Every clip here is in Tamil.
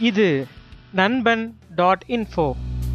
இது நண்பன் டாட் இன்ஃபோ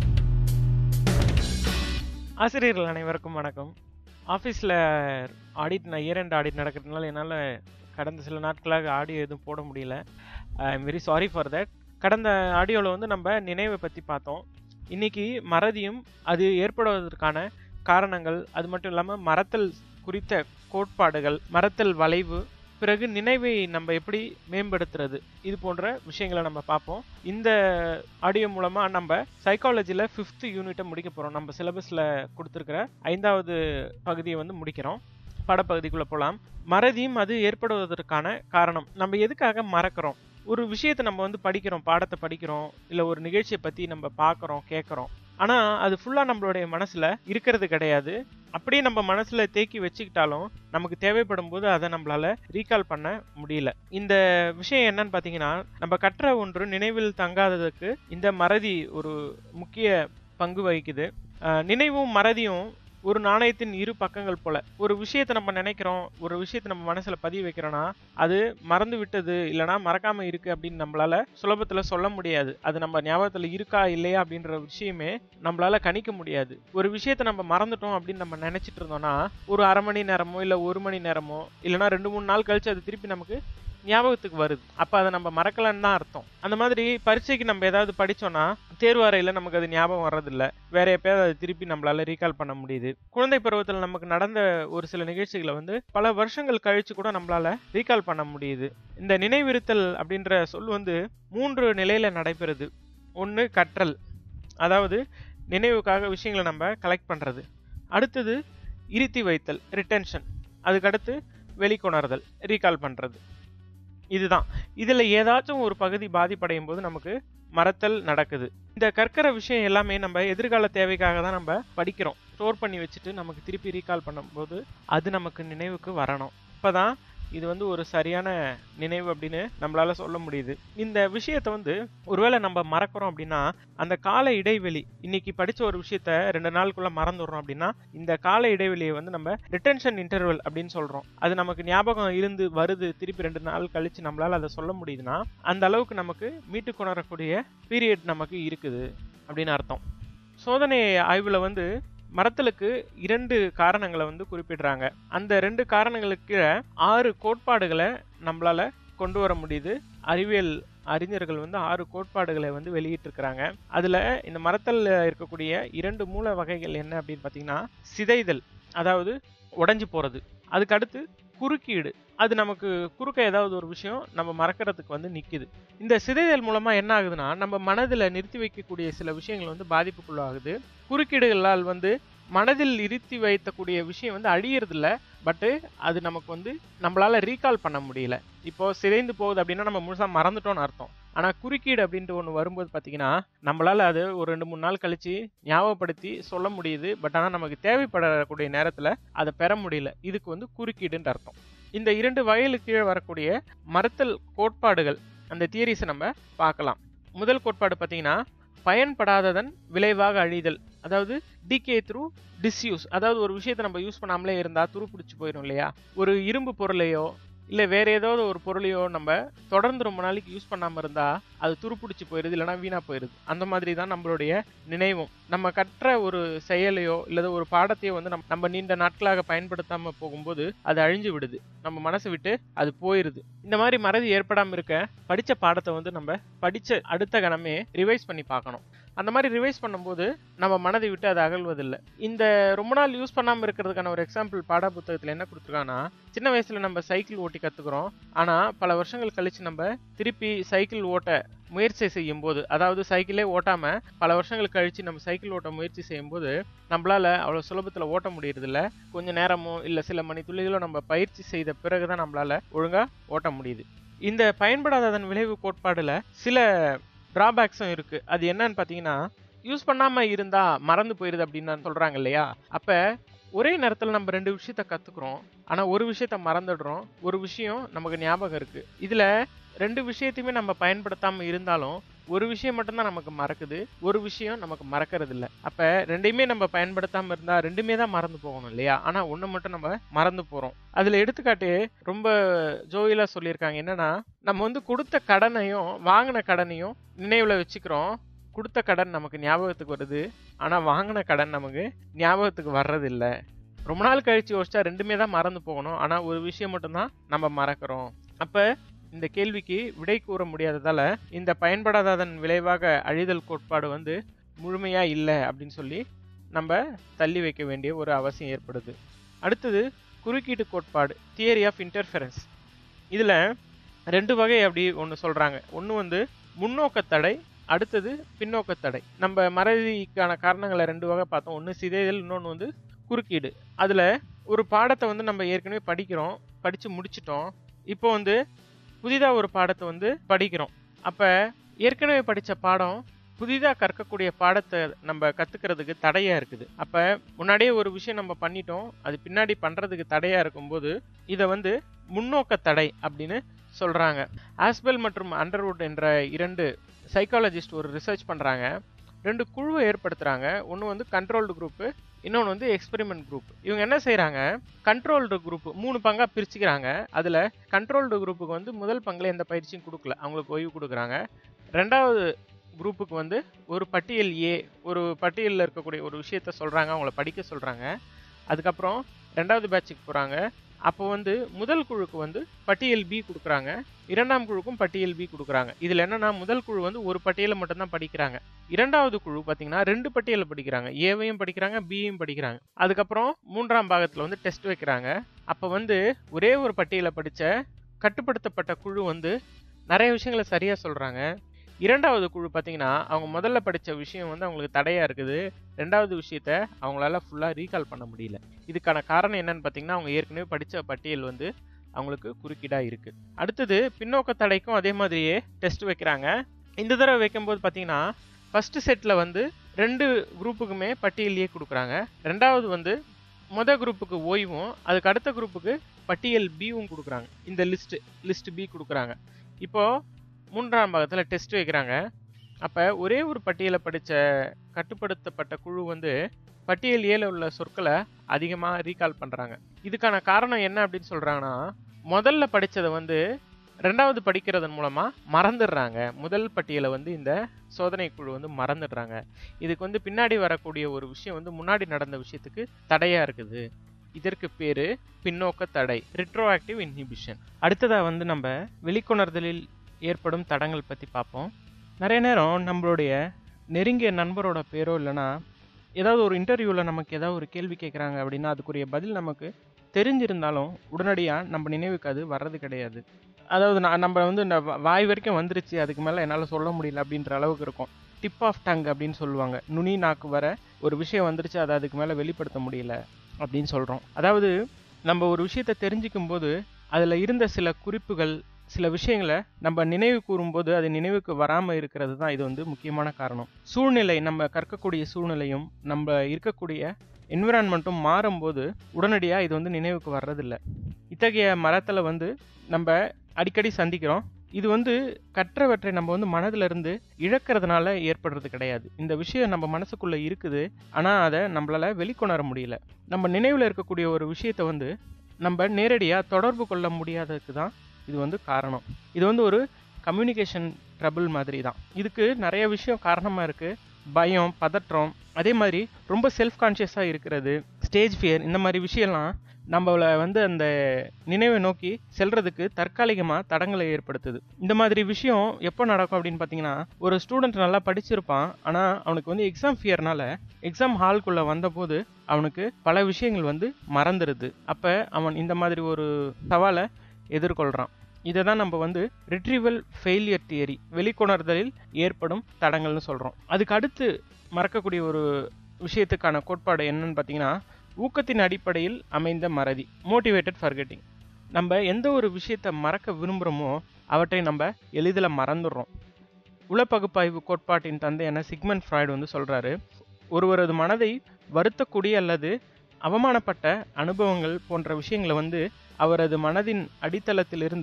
ஆசிரியர்கள் அனைவருக்கும் வணக்கம் ஆஃபீஸில் ஆடிட் நான் இயர் எண்ட் ஆடிட் நடக்கிறதுனால என்னால் கடந்த சில நாட்களாக ஆடியோ எதுவும் போட முடியல I am very sorry for that கடந்த ஆடியோவில் வந்து நம்ம நினைவை பற்றி பார்த்தோம் இன்னைக்கு மறதியும் அது ஏற்படுவதற்கான காரணங்கள் அது மட்டும் இல்லாமல் மறத்தல் குறித்த கோட்பாடுகள் மறத்தல் வளைவு பிறகு நினைவை நம்ம எப்படி மேம்படுத்துறது இது போன்ற விஷயங்களை நம்ம பார்ப்போம் இந்த ஆடியோ மூலமா நம்ம சைக்காலஜியில் ஃபிஃப்த் யூனிட்டை முடிக்க போகிறோம் நம்ம சிலபஸில் கொடுத்துருக்கிற ஐந்தாவது பகுதியை வந்து முடிக்கிறோம் பாடப்பகுதிக்குள்ளே போகலாம் மறதியும் அது ஏற்படுவதற்கான காரணம் நம்ம எதுக்காக மறக்கிறோம் ஒரு விஷயத்தை நம்ம வந்து படிக்கிறோம் பாடத்தை படிக்கிறோம் இல்லை ஒரு நிகழ்ச்சியை பற்றி நம்ம பார்க்குறோம் கேட்குறோம் ஆனால் அது ஃபுல்லாக நம்மளுடைய மனசில் இருக்கிறது கிடையாது அப்படியே நம்ம மனசில் தேக்கி வச்சுக்கிட்டாலும் நமக்கு தேவைப்படும் போது அதை நம்மளால ரீகால் பண்ண முடியல இந்த விஷயம் என்னன்னு பார்த்தீங்கன்னா நம்ம கற்ற ஒன்று நினைவில் தங்காததுக்கு இந்த மறதி ஒரு முக்கிய பங்கு வகிக்குது அஹ் நினைவும் மறதியும் ஒரு நாணயத்தின் இரு பக்கங்கள் போல ஒரு விஷயத்தை நம்ம நினைக்கிறோம் ஒரு விஷயத்தை நம்ம மனசுல பதிய வைக்கிறோம்னா அது மறந்து விட்டது இல்லைனா மறக்காம இருக்கு அப்படின்னு நம்மளால சுலபத்துல சொல்ல முடியாது அது நம்ம ஞாபகத்துல இருக்கா இல்லையா அப்படின்ற விஷயமே நம்மளால கணிக்க முடியாது ஒரு விஷயத்த நம்ம மறந்துட்டோம் அப்படின்னு நம்ம நினைச்சிட்டு இருந்தோம்னா ஒரு அரை மணி நேரமோ இல்ல ஒரு மணி நேரமோ இல்லைனா ரெண்டு மூணு நாள் கழிச்சு அது திருப்பி நமக்கு ஞாபகத்துக்கு வருது அப்ப அதை நம்ம மறக்கலன்னு தான் அர்த்தம் அந்த மாதிரி பரீட்சைக்கு நம்ம ஏதாவது படிச்சோம்னா தேர்வு அறையில நமக்கு அது ஞாபகம் வர்றதில்ல வேற எப்பயாவது அது திருப்பி நம்மளால ரீகால் பண்ண முடியுது குழந்தை பருவத்தில் நமக்கு நடந்த ஒரு சில நிகழ்ச்சிகளை வந்து பல வருஷங்கள் கழிச்சு கூட நம்மளால ரீகால் பண்ண முடியுது இந்த நினைவிருத்தல் அப்படின்ற சொல் வந்து மூன்று நிலையில நடைபெறுது ஒன்று கற்றல் அதாவது நினைவுக்காக விஷயங்களை நம்ம கலெக்ட் பண்றது அடுத்தது இருத்தி வைத்தல் ரிட்டென்ஷன் அதுக்கடுத்து வெளிக்கொணர்தல் ரீகால் பண்றது இதுதான் இதுல ஏதாச்சும் ஒரு பகுதி பாதிப்படையும் போது நமக்கு மறத்தல் நடக்குது இந்த கற்கிற விஷயம் எல்லாமே நம்ம எதிர்கால தேவைக்காக தான் நம்ம படிக்கிறோம் ஸ்டோர் பண்ணி வச்சுட்டு நமக்கு திருப்பி ரீகால் பண்ணும்போது அது நமக்கு நினைவுக்கு வரணும் அப்பதான் இது வந்து ஒரு சரியான நினைவு அப்படின்னு நம்மளால சொல்ல முடியுது இந்த விஷயத்த வந்து ஒருவேளை நம்ம மறக்கிறோம் அப்படின்னா அந்த கால இடைவெளி இன்னைக்கு படிச்ச ஒரு விஷயத்த ரெண்டு நாளுக்குள்ள மறந்துடுறோம் அப்படின்னா இந்த கால இடைவெளியை வந்து நம்ம ரிட்டென்ஷன் இன்டர்வல் அப்படின்னு சொல்றோம் அது நமக்கு ஞாபகம் இருந்து வருது திருப்பி ரெண்டு நாள் கழிச்சு நம்மளால அதை சொல்ல முடியுதுன்னா அந்த அளவுக்கு நமக்கு மீட்டு கொணரக்கூடிய பீரியட் நமக்கு இருக்குது அப்படின்னு அர்த்தம் சோதனை ஆய்வுல வந்து மரத்தலுக்கு இரண்டு காரணங்களை வந்து குறிப்பிடுறாங்க அந்த ரெண்டு காரணங்களுக்கு ஆறு கோட்பாடுகளை நம்மளால கொண்டு வர முடியுது அறிவியல் அறிஞர்கள் வந்து ஆறு கோட்பாடுகளை வந்து வெளியிட்டிருக்கிறாங்க அதுல இந்த மரத்தல்ல இருக்கக்கூடிய இரண்டு மூல வகைகள் என்ன அப்படின்னு பார்த்தீங்கன்னா சிதைதல் அதாவது உடைஞ்சு போறது அதுக்கு அடுத்து குறுக்கீடு அது நமக்கு குறுக்க ஏதாவது ஒரு விஷயம் நம்ம மறக்கிறதுக்கு வந்து நிக்குது இந்த சிதைதல் மூலமா என்ன ஆகுதுன்னா நம்ம மனதில் நிறுத்தி வைக்கக்கூடிய சில விஷயங்கள் வந்து பாதிப்புக்குள்ளாகுது குறுக்கீடுகளால் வந்து மனதில் இருத்தி வைத்தக்கூடிய விஷயம் வந்து அழியறது இல்ல பட்டு அது நமக்கு வந்து நம்மளால ரீகால் பண்ண முடியல இப்போ சிதைந்து போகுது அப்படின்னா நம்ம முழுசா மறந்துட்டோம்னு அர்த்தம் ஆனா குறுக்கீடு அப்படின்ட்டு ஒன்று வரும்போது பார்த்தீங்கன்னா நம்மளால அது ஒரு ரெண்டு மூணு நாள் கழிச்சு ஞாபகப்படுத்தி சொல்ல முடியுது பட் ஆனால் நமக்கு தேவைப்படக்கூடிய நேரத்தில் அதை பெற முடியல இதுக்கு வந்து குறுக்கீடுன்ற அர்த்தம் இந்த இரண்டு வகைகளுக்கு கீழே வரக்கூடிய மறுத்தல் கோட்பாடுகள் அந்த தியரிஸை நம்ம பார்க்கலாம் முதல் கோட்பாடு பார்த்தீங்கன்னா பயன்படாததன் விளைவாக அழிதல் அதாவது டிகே த்ரூ டிஸ்யூஸ் அதாவது ஒரு விஷயத்தை நம்ம யூஸ் பண்ணாமலே இருந்தால் துரு பிடிச்சி போயிடும் இல்லையா ஒரு இரும்பு பொருளையோ இல்லை வேற ஏதாவது ஒரு பொருளையோ நம்ம தொடர்ந்து ரொம்ப நாளைக்கு யூஸ் பண்ணாமல் இருந்தால் அது துருப்பிடிச்சு போயிடுது இல்லைனா வீணாக போயிடுது அந்த மாதிரி தான் நம்மளுடைய நினைவும் நம்ம கற்ற ஒரு செயலையோ இல்லது ஒரு பாடத்தையோ வந்து நம்ம நம்ம நீண்ட நாட்களாக பயன்படுத்தாமல் போகும்போது அது அழிஞ்சு விடுது நம்ம மனசை விட்டு அது போயிடுது இந்த மாதிரி மறதி ஏற்படாமல் இருக்க படித்த பாடத்தை வந்து நம்ம படித்த அடுத்த கணமே ரிவைஸ் பண்ணி பார்க்கணும் அந்த மாதிரி ரிவைஸ் பண்ணும்போது நம்ம மனதை விட்டு அது அகழ்வதில்லை இந்த ரொம்ப நாள் யூஸ் பண்ணாமல் இருக்கிறதுக்கான ஒரு எக்ஸாம்பிள் பாட புத்தகத்தில் என்ன கொடுத்துருக்காங்கன்னா சின்ன வயசுல நம்ம சைக்கிள் ஓட்டி கற்றுக்குறோம் ஆனால் பல வருஷங்கள் கழிச்சு நம்ம திருப்பி சைக்கிள் ஓட்ட முயற்சி செய்யும் போது அதாவது சைக்கிளே ஓட்டாம பல வருஷங்கள் கழிச்சு நம்ம சைக்கிள் ஓட்ட முயற்சி செய்யும் போது நம்மளால அவ்வளோ சுலபத்தில் ஓட்ட முடியறதில்ல கொஞ்ச நேரமோ இல்லை சில மணி துளிகளோ நம்ம பயிற்சி செய்த பிறகுதான் நம்மளால ஒழுங்கா ஓட்ட முடியுது இந்த பயன்படாததன் விளைவு கோட்பாடுல சில டிராபேக்ஸும் இருக்கு அது என்னன்னு பார்த்தீங்கன்னா யூஸ் பண்ணாம இருந்தா மறந்து போயிருது அப்படின்னு சொல்றாங்க இல்லையா அப்ப ஒரே நேரத்தில் நம்ம ரெண்டு விஷயத்த கத்துக்கிறோம் ஆனா ஒரு விஷயத்த மறந்துடுறோம் ஒரு விஷயம் நமக்கு ஞாபகம் இருக்கு இதுல ரெண்டு விஷயத்தையுமே நம்ம பயன்படுத்தாம இருந்தாலும் ஒரு விஷயம் மட்டும்தான் நமக்கு மறக்குது ஒரு விஷயம் நமக்கு மறக்கிறது இல்ல அப்ப ரெண்டையுமே நம்ம பயன்படுத்தாம இருந்தா ரெண்டுமே தான் மறந்து போகணும் இல்லையா ஆனா ஒண்ணு மட்டும் நம்ம மறந்து போறோம் அதுல எடுத்துக்காட்டு ரொம்ப ஜோயிலா சொல்லியிருக்காங்க என்னன்னா நம்ம வந்து கொடுத்த கடனையும் வாங்கின கடனையும் நினைவுல வச்சுக்கிறோம் கொடுத்த கடன் நமக்கு ஞாபகத்துக்கு வருது ஆனா வாங்கின கடன் நமக்கு ஞாபகத்துக்கு வர்றது இல்ல ரொம்ப நாள் கழிச்சு யோசிச்சா ரெண்டுமே தான் மறந்து போகணும் ஆனா ஒரு விஷயம் மட்டும்தான் நம்ம மறக்கிறோம் அப்ப இந்த கேள்விக்கு விடை கூற முடியாததால இந்த பயன்படாததன் விளைவாக அழிதல் கோட்பாடு வந்து முழுமையா இல்லை அப்படின்னு சொல்லி நம்ம தள்ளி வைக்க வேண்டிய ஒரு அவசியம் ஏற்படுது அடுத்தது குறுக்கீட்டு கோட்பாடு தியரி ஆஃப் இன்டர்ஃபரன்ஸ் இதுல ரெண்டு வகை அப்படி ஒன்று சொல்றாங்க ஒன்று வந்து முன்னோக்க தடை அடுத்தது பின்னோக்க தடை நம்ம மறதிக்கான காரணங்களை ரெண்டு வகை பார்த்தோம் ஒன்று சிதைதல் இன்னொன்று வந்து குறுக்கீடு அதில் ஒரு பாடத்தை வந்து நம்ம ஏற்கனவே படிக்கிறோம் படித்து முடிச்சிட்டோம் இப்போ வந்து புதிதாக ஒரு பாடத்தை வந்து படிக்கிறோம் அப்போ ஏற்கனவே படித்த பாடம் புதிதாக கற்கக்கூடிய பாடத்தை நம்ம கற்றுக்கிறதுக்கு தடையாக இருக்குது அப்போ முன்னாடியே ஒரு விஷயம் நம்ம பண்ணிட்டோம் அது பின்னாடி பண்ணுறதுக்கு தடையாக இருக்கும்போது இதை வந்து முன்னோக்க தடை அப்படின்னு சொல்கிறாங்க ஆஸ்பெல் மற்றும் அண்டர்வுட் என்ற இரண்டு சைக்காலஜிஸ்ட் ஒரு ரிசர்ச் பண்ணுறாங்க ரெண்டு குழுவை ஏற்படுத்துகிறாங்க ஒன்று வந்து கண்ட்ரோல்டு குரூப்பு இன்னொன்று வந்து எக்ஸ்பெரிமெண்ட் குரூப் இவங்க என்ன செய்கிறாங்க கண்ட்ரோல்டு குரூப் மூணு பங்காக பிரிச்சுக்கிறாங்க அதில் கண்ட்ரோல்டு குரூப்புக்கு வந்து முதல் பங்கில் எந்த பயிற்சியும் கொடுக்கல அவங்களுக்கு ஓய்வு கொடுக்குறாங்க ரெண்டாவது குரூப்புக்கு வந்து ஒரு பட்டியல் ஏ ஒரு பட்டியலில் இருக்கக்கூடிய ஒரு விஷயத்த சொல்கிறாங்க அவங்கள படிக்க சொல்கிறாங்க அதுக்கப்புறம் ரெண்டாவது பேட்சுக்கு போகிறாங்க அப்போ வந்து முதல் குழுக்கு வந்து பட்டியல் பி கொடுக்குறாங்க இரண்டாம் குழுக்கும் பட்டியல் பி கொடுக்குறாங்க இதில் என்னன்னா முதல் குழு வந்து ஒரு பட்டியலை மட்டும்தான் படிக்கிறாங்க இரண்டாவது குழு பார்த்தீங்கன்னா ரெண்டு பட்டியலை படிக்கிறாங்க ஏவையும் படிக்கிறாங்க பியையும் படிக்கிறாங்க அதுக்கப்புறம் மூன்றாம் பாகத்தில் வந்து டெஸ்ட் வைக்கிறாங்க அப்போ வந்து ஒரே ஒரு பட்டியலை படித்த கட்டுப்படுத்தப்பட்ட குழு வந்து நிறைய விஷயங்களை சரியாக சொல்கிறாங்க இரண்டாவது குழு பார்த்தீங்கன்னா அவங்க முதல்ல படித்த விஷயம் வந்து அவங்களுக்கு தடையாக இருக்குது ரெண்டாவது விஷயத்த அவங்களால ஃபுல்லாக ரீகால் பண்ண முடியல இதுக்கான காரணம் என்னன்னு பார்த்தீங்கன்னா அவங்க ஏற்கனவே படித்த பட்டியல் வந்து அவங்களுக்கு குறுக்கீடாக இருக்குது அடுத்தது பின்னோக்க தடைக்கும் அதே மாதிரியே டெஸ்ட் வைக்கிறாங்க இந்த தடவை வைக்கும்போது பார்த்தீங்கன்னா ஃபஸ்ட்டு செட்டில் வந்து ரெண்டு குரூப்புக்குமே பட்டியலையே கொடுக்குறாங்க ரெண்டாவது வந்து மொதல் குரூப்புக்கு ஓய்வும் அதுக்கு அடுத்த குரூப்புக்கு பட்டியல் பியும் கொடுக்குறாங்க இந்த லிஸ்ட் லிஸ்ட் பி கொடுக்குறாங்க இப்போது மூன்றாம் பாகத்தில் டெஸ்ட் வைக்கிறாங்க அப்போ ஒரே ஒரு பட்டியலை படித்த கட்டுப்படுத்தப்பட்ட குழு வந்து பட்டியல் ஏல உள்ள சொற்களை அதிகமாக ரீகால் பண்ணுறாங்க இதுக்கான காரணம் என்ன அப்படின்னு சொல்கிறாங்கன்னா முதல்ல படித்ததை வந்து ரெண்டாவது படிக்கிறதன் மூலமாக மறந்துடுறாங்க முதல் பட்டியலை வந்து இந்த சோதனை குழு வந்து மறந்துடுறாங்க இதுக்கு வந்து பின்னாடி வரக்கூடிய ஒரு விஷயம் வந்து முன்னாடி நடந்த விஷயத்துக்கு தடையாக இருக்குது இதற்கு பேரு பின்னோக்க தடை ரிட்ரோஆக்டிவ் இன்ஹிபிஷன் அடுத்ததாக வந்து நம்ம வெளிக்கொணர்தலில் ஏற்படும் தடங்கள் பற்றி பார்ப்போம் நிறைய நேரம் நம்மளுடைய நெருங்கிய நண்பரோட பேரோ இல்லைன்னா ஏதாவது ஒரு இன்டர்வியூவில் நமக்கு ஏதாவது ஒரு கேள்வி கேட்குறாங்க அப்படின்னா அதுக்குரிய பதில் நமக்கு தெரிஞ்சிருந்தாலும் உடனடியாக நம்ம நினைவுக்கு அது வர்றது கிடையாது அதாவது நான் நம்ம வந்து இந்த வாய் வரைக்கும் வந்துருச்சு அதுக்கு மேலே என்னால் சொல்ல முடியல அப்படின்ற அளவுக்கு இருக்கும் டிப் ஆஃப் டங் அப்படின்னு சொல்லுவாங்க நுனி நாக்கு வர ஒரு விஷயம் வந்துருச்சு அதை அதுக்கு மேலே வெளிப்படுத்த முடியல அப்படின்னு சொல்கிறோம் அதாவது நம்ம ஒரு விஷயத்தை தெரிஞ்சுக்கும் போது அதில் இருந்த சில குறிப்புகள் சில விஷயங்களை நம்ம நினைவு கூறும்போது அது நினைவுக்கு வராமல் இருக்கிறது தான் இது வந்து முக்கியமான காரணம் சூழ்நிலை நம்ம கற்கக்கூடிய சூழ்நிலையும் நம்ம இருக்கக்கூடிய என்விரான்மெண்ட்டும் மாறும்போது உடனடியாக இது வந்து நினைவுக்கு வர்றதில்ல இத்தகைய மரத்தில் வந்து நம்ம அடிக்கடி சந்திக்கிறோம் இது வந்து கற்றவற்றை நம்ம வந்து மனதில் இருந்து இழக்கிறதுனால ஏற்படுறது கிடையாது இந்த விஷயம் நம்ம மனசுக்குள்ளே இருக்குது ஆனால் அதை நம்மளால வெளிக்கொணர முடியல நம்ம நினைவில் இருக்கக்கூடிய ஒரு விஷயத்தை வந்து நம்ம நேரடியாக தொடர்பு கொள்ள முடியாததுக்கு தான் இது வந்து காரணம் இது வந்து ஒரு கம்யூனிகேஷன் ட்ரபிள் மாதிரி தான் இதுக்கு நிறைய விஷயம் காரணமாக இருக்குது பயம் பதற்றம் அதே மாதிரி ரொம்ப செல்ஃப் கான்ஷியஸாக இருக்கிறது ஸ்டேஜ் ஃபியர் இந்த மாதிரி விஷயம்லாம் நம்மளை வந்து அந்த நினைவை நோக்கி செல்றதுக்கு தற்காலிகமாக தடங்களை ஏற்படுத்துது இந்த மாதிரி விஷயம் எப்போ நடக்கும் அப்படின்னு பார்த்தீங்கன்னா ஒரு ஸ்டூடெண்ட் நல்லா படிச்சிருப்பான் ஆனால் அவனுக்கு வந்து எக்ஸாம் ஃபியர்னால எக்ஸாம் ஹால்குள்ளே வந்தபோது அவனுக்கு பல விஷயங்கள் வந்து மறந்துடுது அப்போ அவன் இந்த மாதிரி ஒரு சவாலை எதிர்கொள்கிறான் இதை தான் நம்ம வந்து ரிட்ரீவல் ஃபெயிலியர் தியரி வெளிக்கொணர்தலில் ஏற்படும் தடங்கள்னு சொல்கிறோம் அதுக்கு அடுத்து மறக்கக்கூடிய ஒரு விஷயத்துக்கான கோட்பாடு என்னன்னு பார்த்தீங்கன்னா ஊக்கத்தின் அடிப்படையில் அமைந்த மறதி மோட்டிவேட்டட் ஃபர்கெட்டிங் நம்ம எந்த ஒரு விஷயத்தை மறக்க விரும்புகிறோமோ அவற்றை நம்ம எளிதில் மறந்துடுறோம் உளப்பகுப்பாய்வு கோட்பாட்டின் தந்தையான சிக்மன் ஃப்ராய்டு வந்து சொல்கிறாரு ஒருவரது மனதை வருத்தக்கூடிய அல்லது அவமானப்பட்ட அனுபவங்கள் போன்ற விஷயங்களை வந்து அவரது மனதின் அடித்தளத்திலிருந்து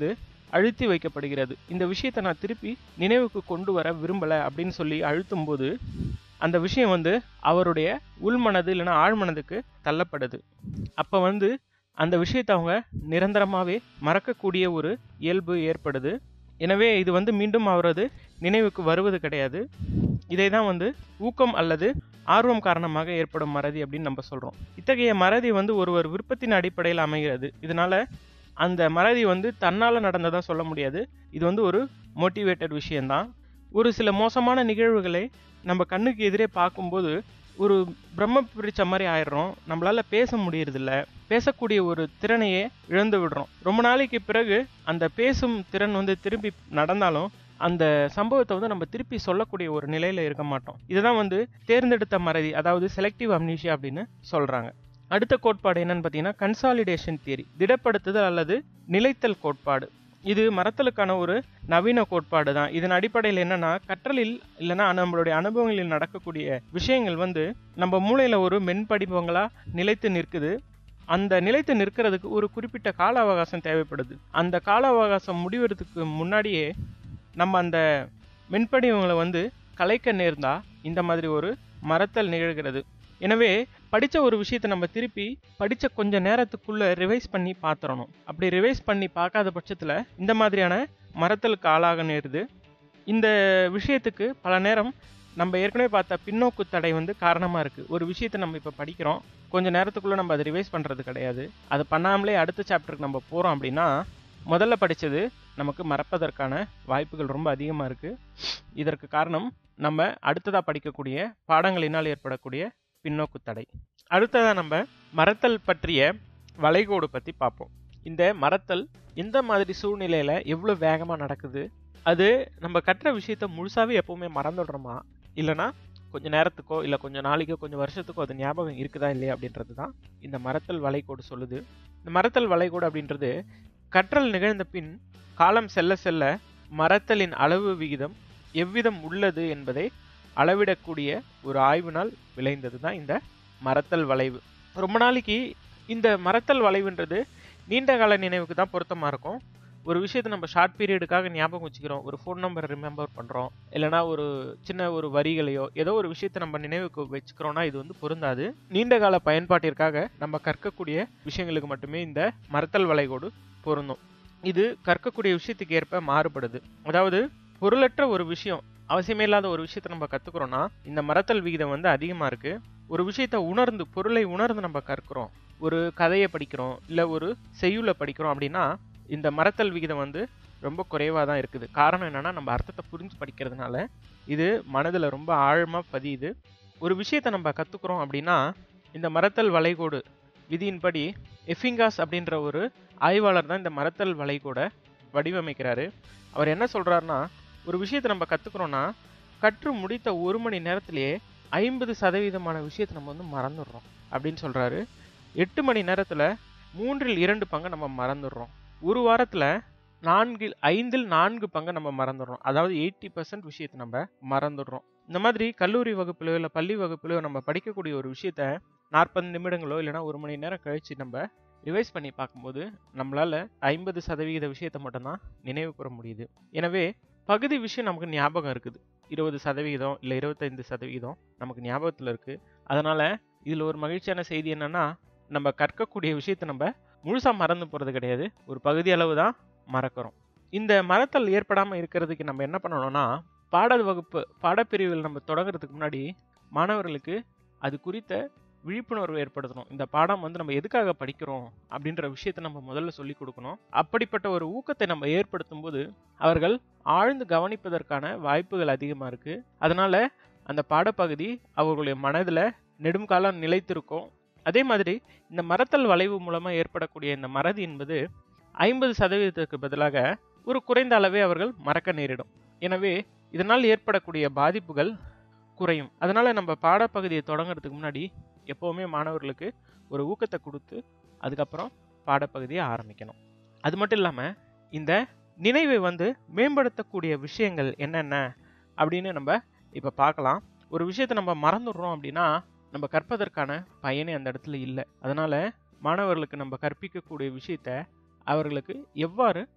அழுத்தி வைக்கப்படுகிறது இந்த விஷயத்தை நான் திருப்பி நினைவுக்கு கொண்டு வர விரும்பலை அப்படின்னு சொல்லி அழுத்தும் போது அந்த விஷயம் வந்து அவருடைய உள்மனது இல்லைன்னா ஆழ்மனதுக்கு தள்ளப்படுது அப்போ வந்து அந்த விஷயத்தை அவங்க நிரந்தரமாகவே மறக்கக்கூடிய ஒரு இயல்பு ஏற்படுது எனவே இது வந்து மீண்டும் அவரது நினைவுக்கு வருவது கிடையாது இதை தான் வந்து ஊக்கம் அல்லது ஆர்வம் காரணமாக ஏற்படும் மறதி அப்படின்னு நம்ம சொல்கிறோம் இத்தகைய மறதி வந்து ஒருவர் விருப்பத்தின் அடிப்படையில் அமைகிறது இதனால அந்த மறதி வந்து தன்னால் நடந்ததா சொல்ல முடியாது இது வந்து ஒரு மோட்டிவேட்டட் விஷயம்தான் ஒரு சில மோசமான நிகழ்வுகளை நம்ம கண்ணுக்கு எதிரே பார்க்கும்போது ஒரு பிரம்ம பிடிச்ச மாதிரி ஆயிடுறோம் நம்மளால பேச முடியறதில்ல பேசக்கூடிய ஒரு திறனையே இழந்து விடுறோம் ரொம்ப நாளைக்கு பிறகு அந்த பேசும் திறன் வந்து திரும்பி நடந்தாலும் அந்த சம்பவத்தை வந்து நம்ம திருப்பி சொல்லக்கூடிய ஒரு நிலையில இருக்க மாட்டோம் இதுதான் வந்து தேர்ந்தெடுத்த மறதி அதாவது செலக்டிவ் அம்னீஷியா அப்படின்னு சொல்றாங்க அடுத்த கோட்பாடு என்னன்னு பார்த்தீங்கன்னா கன்சாலிடேஷன் தியரி திடப்படுத்துதல் அல்லது நிலைத்தல் கோட்பாடு இது மறத்தலுக்கான ஒரு நவீன கோட்பாடு தான் இதன் அடிப்படையில் என்னன்னா கற்றலில் இல்லைன்னா நம்மளுடைய அனுபவங்களில் நடக்கக்கூடிய விஷயங்கள் வந்து நம்ம மூளையில ஒரு மென்படிவங்களா நிலைத்து நிற்குது அந்த நிலைத்து நிற்கிறதுக்கு ஒரு குறிப்பிட்ட கால அவகாசம் தேவைப்படுது அந்த கால அவகாசம் முடிவதற்கு முன்னாடியே நம்ம அந்த மென்படிவங்களை வந்து கலைக்க நேர்ந்தா இந்த மாதிரி ஒரு மறத்தல் நிகழ்கிறது எனவே படித்த ஒரு விஷயத்தை நம்ம திருப்பி படித்த கொஞ்ச நேரத்துக்குள்ள ரிவைஸ் பண்ணி பார்த்துறணும் அப்படி ரிவைஸ் பண்ணி பார்க்காத பட்சத்தில் இந்த மாதிரியான மறத்தலுக்கு ஆளாக நேருது இந்த விஷயத்துக்கு பல நேரம் நம்ம ஏற்கனவே பார்த்த பின்னோக்கு தடை வந்து காரணமாக இருக்குது ஒரு விஷயத்தை நம்ம இப்போ படிக்கிறோம் கொஞ்ச நேரத்துக்குள்ளே நம்ம அதை ரிவைஸ் பண்ணுறது கிடையாது அதை பண்ணாமலே அடுத்த சாப்டருக்கு நம்ம போகிறோம் அப்படின்னா முதல்ல படித்தது நமக்கு மறப்பதற்கான வாய்ப்புகள் ரொம்ப அதிகமாக இருக்குது இதற்கு காரணம் நம்ம அடுத்ததாக படிக்கக்கூடிய பாடங்களினால் ஏற்படக்கூடிய பின்னோக்கு தடை அடுத்ததாக நம்ம மறத்தல் பற்றிய வளைகோடு பற்றி பார்ப்போம் இந்த மறத்தல் எந்த மாதிரி சூழ்நிலையில் எவ்வளோ வேகமாக நடக்குது அது நம்ம கற்ற விஷயத்த முழுசாவே எப்பவுமே மறந்துடுறோமா இல்லைனா கொஞ்ச நேரத்துக்கோ இல்லை கொஞ்சம் நாளைக்கோ கொஞ்சம் வருஷத்துக்கோ அது ஞாபகம் இருக்குதா இல்லையா அப்படின்றது தான் இந்த மறத்தல் வளைகோடு சொல்லுது இந்த மறத்தல் வளைகோடு அப்படின்றது கற்றல் நிகழ்ந்த பின் காலம் செல்ல செல்ல மறத்தலின் அளவு விகிதம் எவ்விதம் உள்ளது என்பதை அளவிடக்கூடிய ஒரு ஆய்வினால் விளைந்தது தான் இந்த மறத்தல் வளைவு ரொம்ப நாளைக்கு இந்த மறத்தல் வளைவுன்றது நீண்ட கால நினைவுக்கு தான் பொருத்தமாக இருக்கும் ஒரு விஷயத்தை நம்ம ஷார்ட் பீரியடுக்காக ஞாபகம் வச்சுக்கிறோம் ஒரு ஃபோன் நம்பரை ரிமெம்பர் பண்ணுறோம் இல்லைனா ஒரு சின்ன ஒரு வரிகளையோ ஏதோ ஒரு விஷயத்தை நம்ம நினைவுக்கு வச்சுக்கிறோம்னா இது வந்து பொருந்தாது நீண்ட கால பயன்பாட்டிற்காக நம்ம கற்கக்கூடிய விஷயங்களுக்கு மட்டுமே இந்த மறத்தல் வளைகோடு பொருந்தும் இது கற்கக்கூடிய விஷயத்துக்கு ஏற்ப மாறுபடுது அதாவது பொருளற்ற ஒரு விஷயம் அவசியமே இல்லாத ஒரு விஷயத்தை நம்ம கத்துக்கிறோம்னா இந்த மறத்தல் விகிதம் வந்து அதிகமாக இருக்கு ஒரு விஷயத்தை உணர்ந்து பொருளை உணர்ந்து நம்ம கற்கிறோம் ஒரு கதையை படிக்கிறோம் இல்லை ஒரு செய்யுளை படிக்கிறோம் அப்படின்னா இந்த மறத்தல் விகிதம் வந்து ரொம்ப குறைவாக தான் இருக்குது காரணம் என்னன்னா நம்ம அர்த்தத்தை புரிஞ்சு படிக்கிறதுனால இது மனதில் ரொம்ப ஆழமாக பதியுது ஒரு விஷயத்தை நம்ம கற்றுக்குறோம் அப்படின்னா இந்த மறத்தல் வளைகோடு விதியின்படி எஃபிங்காஸ் அப்படின்ற ஒரு ஆய்வாளர் தான் இந்த மறத்தல் வளைகோடை வடிவமைக்கிறாரு அவர் என்ன சொல்றாருன்னா ஒரு விஷயத்தை நம்ம கற்றுக்குறோன்னா கற்று முடித்த ஒரு மணி நேரத்திலேயே ஐம்பது சதவீதமான விஷயத்தை நம்ம வந்து மறந்துடுறோம் அப்படின்னு சொல்றாரு எட்டு மணி நேரத்தில் மூன்றில் இரண்டு பங்கை நம்ம மறந்துடுறோம் ஒரு வாரத்தில் நான்கில் ஐந்தில் நான்கு பங்கை நம்ம மறந்துடுறோம் அதாவது எயிட்டி பர்சன்ட் விஷயத்தை நம்ம மறந்துடுறோம் இந்த மாதிரி கல்லூரி வகுப்புலையோ இல்லை பள்ளி வகுப்புலையோ நம்ம படிக்கக்கூடிய ஒரு விஷயத்த நாற்பது நிமிடங்களோ இல்லைனா ஒரு மணி நேரம் கழித்து நம்ம ரிவைஸ் பண்ணி பார்க்கும்போது நம்மளால் ஐம்பது சதவிகித விஷயத்தை மட்டும்தான் நினைவு கூற முடியுது எனவே பகுதி விஷயம் நமக்கு ஞாபகம் இருக்குது இருபது சதவிகிதம் இல்லை இருபத்தைந்து சதவிகிதம் நமக்கு ஞாபகத்தில் இருக்குது அதனால் இதில் ஒரு மகிழ்ச்சியான செய்தி என்னென்னா நம்ம கற்கக்கூடிய விஷயத்தை நம்ம முழுசாக மறந்து போகிறது கிடையாது ஒரு பகுதி அளவு தான் மறக்கிறோம் இந்த மறத்தல் ஏற்படாமல் இருக்கிறதுக்கு நம்ம என்ன பண்ணணும்னா பாட வகுப்பு பாடப்பிரிவுகள் நம்ம தொடங்குறதுக்கு முன்னாடி மாணவர்களுக்கு அது குறித்த விழிப்புணர்வு ஏற்படுத்தணும் இந்த பாடம் வந்து நம்ம எதுக்காக படிக்கிறோம் அப்படின்ற விஷயத்தை நம்ம முதல்ல சொல்லி கொடுக்கணும் அப்படிப்பட்ட ஒரு ஊக்கத்தை நம்ம ஏற்படுத்தும் போது அவர்கள் ஆழ்ந்து கவனிப்பதற்கான வாய்ப்புகள் அதிகமாக இருக்குது அதனால அந்த பாடப்பகுதி அவர்களுடைய மனதில் நெடும் காலம் நிலைத்திருக்கும் அதே மாதிரி இந்த மறத்தல் வளைவு மூலமாக ஏற்படக்கூடிய இந்த மறதி என்பது ஐம்பது சதவீதத்துக்கு பதிலாக ஒரு குறைந்த அளவே அவர்கள் மறக்க நேரிடும் எனவே இதனால் ஏற்படக்கூடிய பாதிப்புகள் குறையும் அதனால நம்ம பாடப்பகுதியை தொடங்குறதுக்கு முன்னாடி எப்போவுமே மாணவர்களுக்கு ஒரு ஊக்கத்தை கொடுத்து அதுக்கப்புறம் பாடப்பகுதியை ஆரம்பிக்கணும் அது மட்டும் இல்லாமல் இந்த நினைவை வந்து மேம்படுத்தக்கூடிய விஷயங்கள் என்னென்ன அப்படின்னு நம்ம இப்போ பார்க்கலாம் ஒரு விஷயத்தை நம்ம மறந்துடுறோம் அப்படின்னா நம்ம கற்பதற்கான பயனே அந்த இடத்துல இல்லை அதனால மாணவர்களுக்கு நம்ம கற்பிக்கக்கூடிய விஷயத்த அவர்களுக்கு எவ்வாறு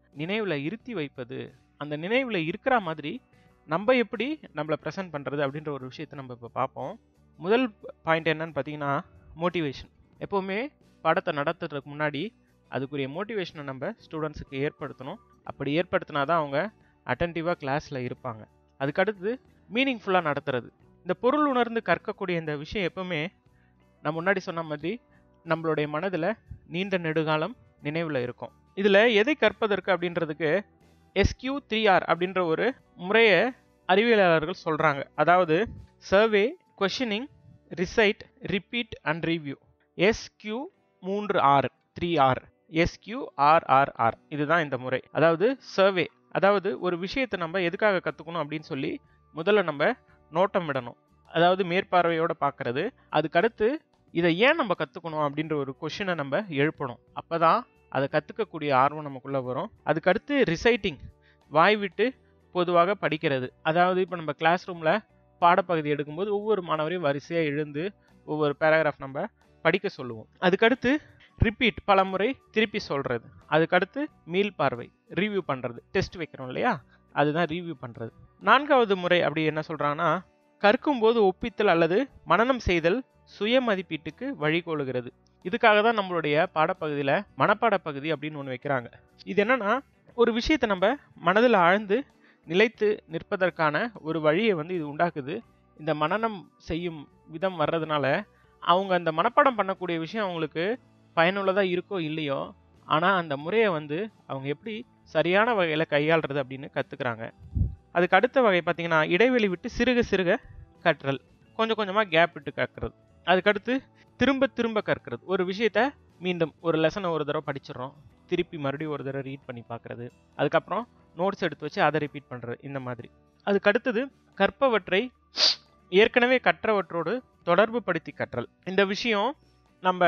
நினைவில் இருத்தி வைப்பது அந்த நினைவில் இருக்கிற மாதிரி நம்ம எப்படி நம்மளை ப்ரெசென்ட் பண்ணுறது அப்படின்ற ஒரு விஷயத்தை நம்ம இப்போ பார்ப்போம் முதல் பாயிண்ட் என்னன்னு பார்த்தீங்கன்னா மோட்டிவேஷன் எப்போவுமே பாடத்தை நடத்துறதுக்கு முன்னாடி அதுக்குரிய மோட்டிவேஷனை நம்ம ஸ்டூடெண்ட்ஸுக்கு ஏற்படுத்தணும் அப்படி ஏற்படுத்தினா தான் அவங்க அட்டன்டிவாக கிளாஸில் இருப்பாங்க அதுக்கடுத்து மீனிங்ஃபுல்லாக நடத்துறது இந்த பொருள் உணர்ந்து கற்கக்கூடிய இந்த விஷயம் எப்பவுமே நான் முன்னாடி சொன்ன மாதிரி நம்மளுடைய மனதில் நீண்ட நெடுகாலம் நினைவில் இருக்கும் இதில் எதை கற்பதற்கு அப்படின்றதுக்கு எஸ்கியூ த்ரீ ஆர் அப்படின்ற ஒரு முறையை அறிவியலாளர்கள் சொல்கிறாங்க அதாவது survey questioning recite repeat and review SQ மூன்று R three R SQ R R R இதுதான் இந்த முறை அதாவது சர்வே அதாவது ஒரு விஷயத்தை நம்ம எதுக்காக கற்றுக்கணும் அப்படின்னு சொல்லி முதல்ல நம்ம நோட்டம் விடணும் அதாவது மேற்பார்வையோட பார்க்கறது அதுக்கடுத்து இதை ஏன் நம்ம கற்றுக்கணும் அப்படின்ற ஒரு கொஷினை நம்ம எழுப்பணும் அப்போ தான் அதை கற்றுக்கக்கூடிய ஆர்வம் நமக்குள்ளே வரும் அதுக்கடுத்து ரிசைட்டிங் வாய் விட்டு பொதுவாக படிக்கிறது அதாவது இப்போ நம்ம கிளாஸ் ரூமில் பாடப்பகுதி எடுக்கும்போது ஒவ்வொரு மாணவரையும் வரிசையாக எழுந்து ஒவ்வொரு பேராகிராஃப் நம்ம படிக்க சொல்லுவோம் அதுக்கடுத்து ரிப்பீட் பல முறை திருப்பி சொல்கிறது அதுக்கடுத்து மீள் பார்வை ரிவ்யூ பண்ணுறது டெஸ்ட் வைக்கிறோம் இல்லையா அதுதான் ரிவ்யூ பண்ணுறது நான்காவது முறை அப்படி என்ன சொல்கிறாங்கன்னா கற்கும்போது ஒப்பித்தல் அல்லது மனனம் செய்தல் சுய மதிப்பீட்டுக்கு வழிகோலுகிறது இதுக்காக தான் நம்மளுடைய பாடப்பகுதியில் மனப்பாட பகுதி அப்படின்னு ஒன்று வைக்கிறாங்க இது என்னன்னா ஒரு விஷயத்தை நம்ம மனதில் ஆழ்ந்து நிலைத்து நிற்பதற்கான ஒரு வழியை வந்து இது உண்டாக்குது இந்த மனனம் செய்யும் விதம் வர்றதுனால அவங்க அந்த மனப்பாடம் பண்ணக்கூடிய விஷயம் அவங்களுக்கு பயனுள்ளதாக இருக்கோ இல்லையோ ஆனால் அந்த முறையை வந்து அவங்க எப்படி சரியான வகையில் கையாளுறது அப்படின்னு கற்றுக்குறாங்க அதுக்கு அடுத்த வகை பார்த்திங்கன்னா இடைவெளி விட்டு சிறுக சிறுக கற்றல் கொஞ்சம் கொஞ்சமாக கேப் விட்டு கற்கிறது அதுக்கடுத்து திரும்ப திரும்ப கற்கிறது ஒரு விஷயத்த மீண்டும் ஒரு லெசனை ஒரு தடவை படிச்சிடுறோம் திருப்பி மறுபடியும் ஒரு தடவை ரீட் பண்ணி பார்க்குறது அதுக்கப்புறம் நோட்ஸ் எடுத்து வச்சு அதை ரிப்பீட் பண்ணுறது இந்த மாதிரி அதுக்கு அடுத்தது கற்பவற்றை ஏற்கனவே கற்றவற்றோடு தொடர்பு படுத்தி கற்றல் இந்த விஷயம் நம்ம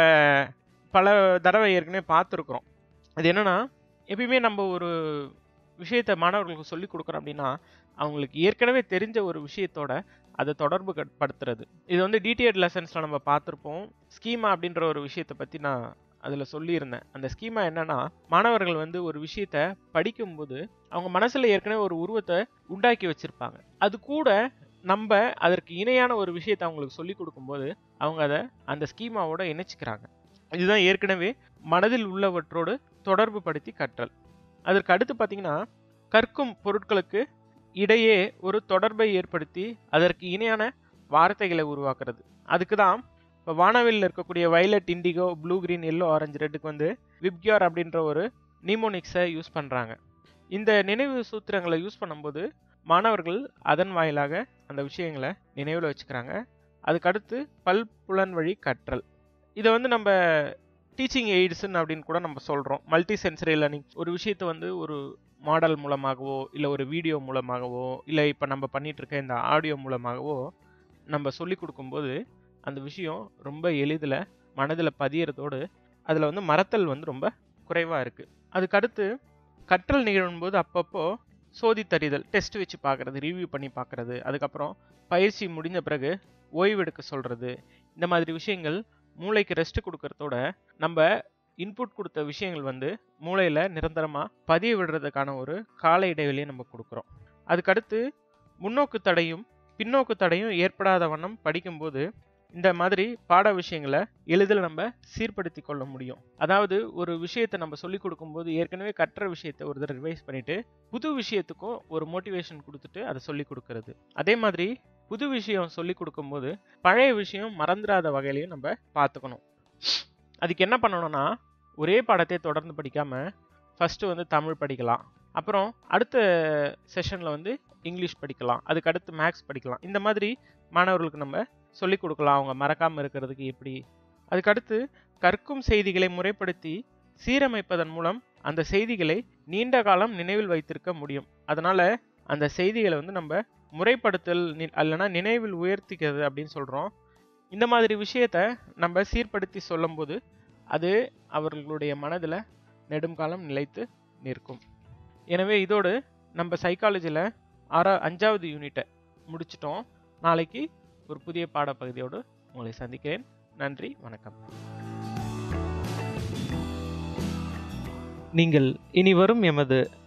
பல தடவை ஏற்கனவே பார்த்துருக்குறோம் அது என்னென்னா எப்பயுமே நம்ம ஒரு விஷயத்தை மாணவர்களுக்கு சொல்லி கொடுக்குறோம் அப்படின்னா அவங்களுக்கு ஏற்கனவே தெரிஞ்ச ஒரு விஷயத்தோட அதை தொடர்பு படுத்துறது இது வந்து டிடிஎட் லெசன்ஸில் நம்ம பார்த்துருப்போம் ஸ்கீமா அப்படின்ற ஒரு விஷயத்தை பற்றி நான் அதில் சொல்லியிருந்தேன் அந்த ஸ்கீமா என்னன்னா மாணவர்கள் வந்து ஒரு விஷயத்த படிக்கும்போது அவங்க மனசில் ஏற்கனவே ஒரு உருவத்தை உண்டாக்கி வச்சுருப்பாங்க அது கூட நம்ம அதற்கு இணையான ஒரு விஷயத்தை அவங்களுக்கு சொல்லி கொடுக்கும்போது அவங்க அதை அந்த ஸ்கீமாவோட இணைச்சிக்கிறாங்க இதுதான் ஏற்கனவே மனதில் உள்ளவற்றோடு தொடர்பு படுத்தி கற்றல் அதற்கு அடுத்து பார்த்தீங்கன்னா கற்கும் பொருட்களுக்கு இடையே ஒரு தொடர்பை ஏற்படுத்தி அதற்கு இணையான வார்த்தைகளை உருவாக்குறது அதுக்கு தான் இப்போ வானவில்ல இருக்கக்கூடிய violet indigo blue green yellow orange ரெட்டுக்கு வந்து விப்கியோர் அப்படின்ற ஒரு நிமோனிக்ஸை யூஸ் பண்ணுறாங்க இந்த நினைவு சூத்திரங்களை யூஸ் பண்ணும்போது மாணவர்கள் அதன் வாயிலாக அந்த விஷயங்களை நினைவில் வச்சுக்கிறாங்க அதுக்கடுத்து பல் புலன் வழி கற்றல் இதை வந்து நம்ம டீச்சிங் எய்ட்ஸ்ன்னு அப்படின்னு கூட நம்ம சொல்கிறோம் மல்டி சென்சரி லேர்னிங் ஒரு விஷயத்தை வந்து ஒரு மாடல் மூலமாகவோ இல்லை ஒரு வீடியோ மூலமாகவோ இல்லை இப்போ நம்ம பண்ணிட்டு இருக்க இந்த ஆடியோ மூலமாகவோ நம்ம சொல்லி கொடுக்கும்போது அந்த விஷயம் ரொம்ப எளிதில் மனதில் பதியறதோடு அதில் வந்து மறத்தல் வந்து ரொம்ப குறைவாக இருக்குது அதுக்கடுத்து கற்றல் நிகழும்போது அப்பப்போ சோதித்தறிதல் டெஸ்ட் வச்சு பார்க்குறது ரிவ்யூ பண்ணி பார்க்குறது அதுக்கப்புறம் பயிற்சி முடிஞ்ச பிறகு ஓய்வெடுக்க சொல்கிறது இந்த மாதிரி விஷயங்கள் மூளைக்கு ரெஸ்ட் கொடுக்கறதோட நம்ம இன்புட் கொடுத்த விஷயங்கள் வந்து மூளையில் நிரந்தரமாக பதிய விடுறதுக்கான ஒரு கால இடைவெளியை நம்ம கொடுக்குறோம் அதுக்கடுத்து முன்னோக்கு தடையும் பின்னோக்கு தடையும் ஏற்படாத வண்ணம் படிக்கும்போது இந்த மாதிரி பாட விஷயங்களை எளிதில் நம்ம சீர்படுத்தி கொள்ள முடியும் அதாவது ஒரு விஷயத்தை நம்ம சொல்லி கொடுக்கும்போது ஏற்கனவே கற்ற விஷயத்தை ஒரு தடவை ரிவைஸ் பண்ணிட்டு புது விஷயத்துக்கும் ஒரு மோட்டிவேஷன் கொடுத்துட்டு அதை சொல்லி கொடுக்கறது அதே மாதிரி புது விஷயம் சொல்லி கொடுக்கும்போது பழைய விஷயம் மறந்துடாத வகையிலையும் நம்ம பார்த்துக்கணும் அதுக்கு என்ன பண்ணணும்னா ஒரே பாடத்தை தொடர்ந்து படிக்காமல் ஃபஸ்ட்டு வந்து தமிழ் படிக்கலாம் அப்புறம் அடுத்த செஷனில் வந்து இங்கிலீஷ் படிக்கலாம் அதுக்கு அடுத்து மேக்ஸ் படிக்கலாம் இந்த மாதிரி மாணவர்களுக்கு நம்ம சொல்லி கொடுக்கலாம் அவங்க மறக்காமல் இருக்கிறதுக்கு எப்படி அதுக்கடுத்து கற்கும் செய்திகளை முறைப்படுத்தி சீரமைப்பதன் மூலம் அந்த செய்திகளை நீண்ட காலம் நினைவில் வைத்திருக்க முடியும் அதனால் அந்த செய்திகளை வந்து நம்ம முறைப்படுத்தல் அல்லனா நினைவில் உயர்த்திக்கிறது அப்படின்னு சொல்கிறோம் இந்த மாதிரி விஷயத்த நம்ம சீர்படுத்தி சொல்லும்போது அது அவர்களுடைய மனதில் நெடுங்காலம் நிலைத்து நிற்கும் எனவே இதோடு நம்ம சைக்காலஜியில் ஆறா அஞ்சாவது யூனிட்டை முடிச்சிட்டோம் நாளைக்கு ஒரு புதிய பாடப்பகுதியோடு உங்களை சந்திக்கிறேன் நன்றி வணக்கம் நீங்கள் இனி வரும் எமது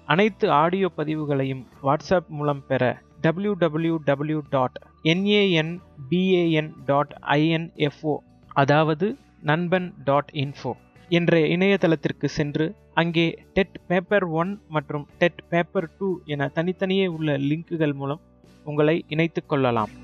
அனைத்து ஆடியோ பதிவுகளையும் வாட்ஸ்அப் மூலம் பெற W W W dot N A N B A N dot I N F O அதாவது நண்பன் டாட் இன்ஃபோ என்ற இணையதளத்திற்கு சென்று அங்கே டெட் பேப்பர் ஒன் மற்றும் டெட் பேப்பர் டூ என தனித்தனியே உள்ள லிங்குகள் மூலம் உங்களை இணைத்துக் கொள்ளலாம்